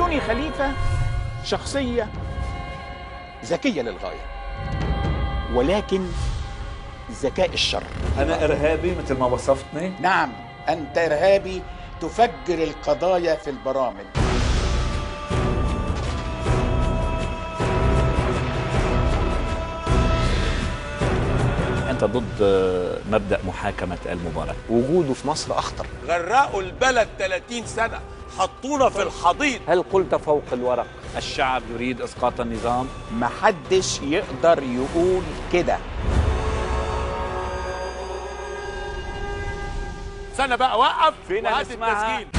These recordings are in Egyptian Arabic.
بيوني خليفة شخصية ذكية للغاية ولكن ذكاء الشر انا ارهابي مثل ما وصفتني نعم أنت إرهابي تفجر القضايا في البرامج انت ضد مبدا محاكمه المبارك وجوده في مصر اخطر غرقوا البلد 30 سنة حطونا في الحضيض هل قلت فوق الورق الشعب يريد اسقاط النظام محدش يقدر يقول كده سنة بقى وقف فينا وهات نسمعها. التسجيل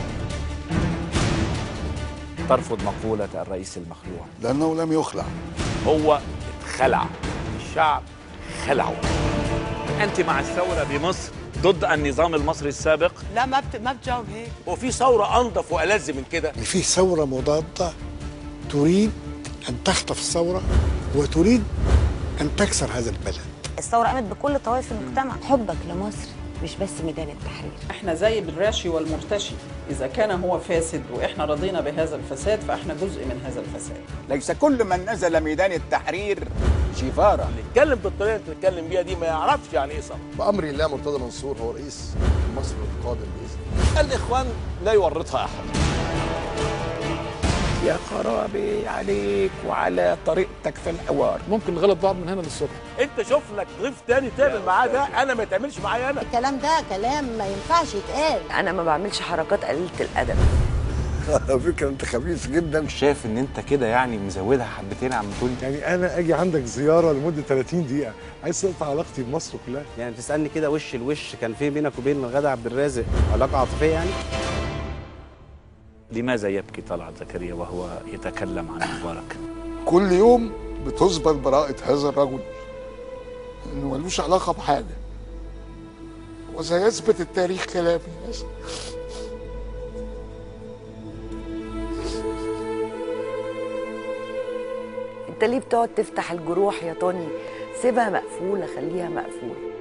ترفض مقوله الرئيس المخلوع لأنه لم يخلع هو اتخلع الشعب خلعه انت مع الثوره بمصر ضد النظام المصري السابق لا ما بت... ما بتجاوب هيك هو في ثورة أنظف وألذ من كده اللي فيه ثورة مضادة تريد أن تخطف الثورة وتريد أن تكسر هذا البلد الثورة قامت بكل طوائف المجتمع حبك لمصر مش بس ميدان التحرير احنا زي بالراشي والمرتشي اذا كان هو فاسد واحنا رضينا بهذا الفساد فاحنا جزء من هذا الفساد ليس كل من نزل ميدان التحرير جيفارا نتكلم بالطريقة اللي بنتكلم بيها دي ما يعرفش يعني إيه ثورة بأمر الله مرتضى منصور هو رئيس مصر القادم بإذن الله الإخوان لا يورطها أحد يا خرابي عليك وعلى طريقتك في الحوار ممكن الغلط ضاع من هنا للصبح أنت شوف لك ضيف تاني تعمل معاه ده أنا ما يتعملش معايا أنا الكلام ده كلام ما ينفعش يتقال انا ما بعملش حركات قليله الادب على فكرة أنت خبيث جدا شايف ان انت كده يعني مزودها حبتين يا عم توني يعني أنا أجي عندك زيارة لمدة 30 دقيقة عايز تقطع علاقتي بمصر كلها يعني بتسالني كده وش لوش كان في بينك وبين غادة عبد الرازق علاقه عاطفيه يعني لماذا يبكي طلعت زكريا وهو يتكلم عن مبارك كل يوم بتثبت براءة هذا الرجل إنه ملوش علاقة بحاجة وسيثبت التاريخ كلامي انت ليه بتقعد تفتح الجروح يا طني سيبها مقفوله خليها مقفوله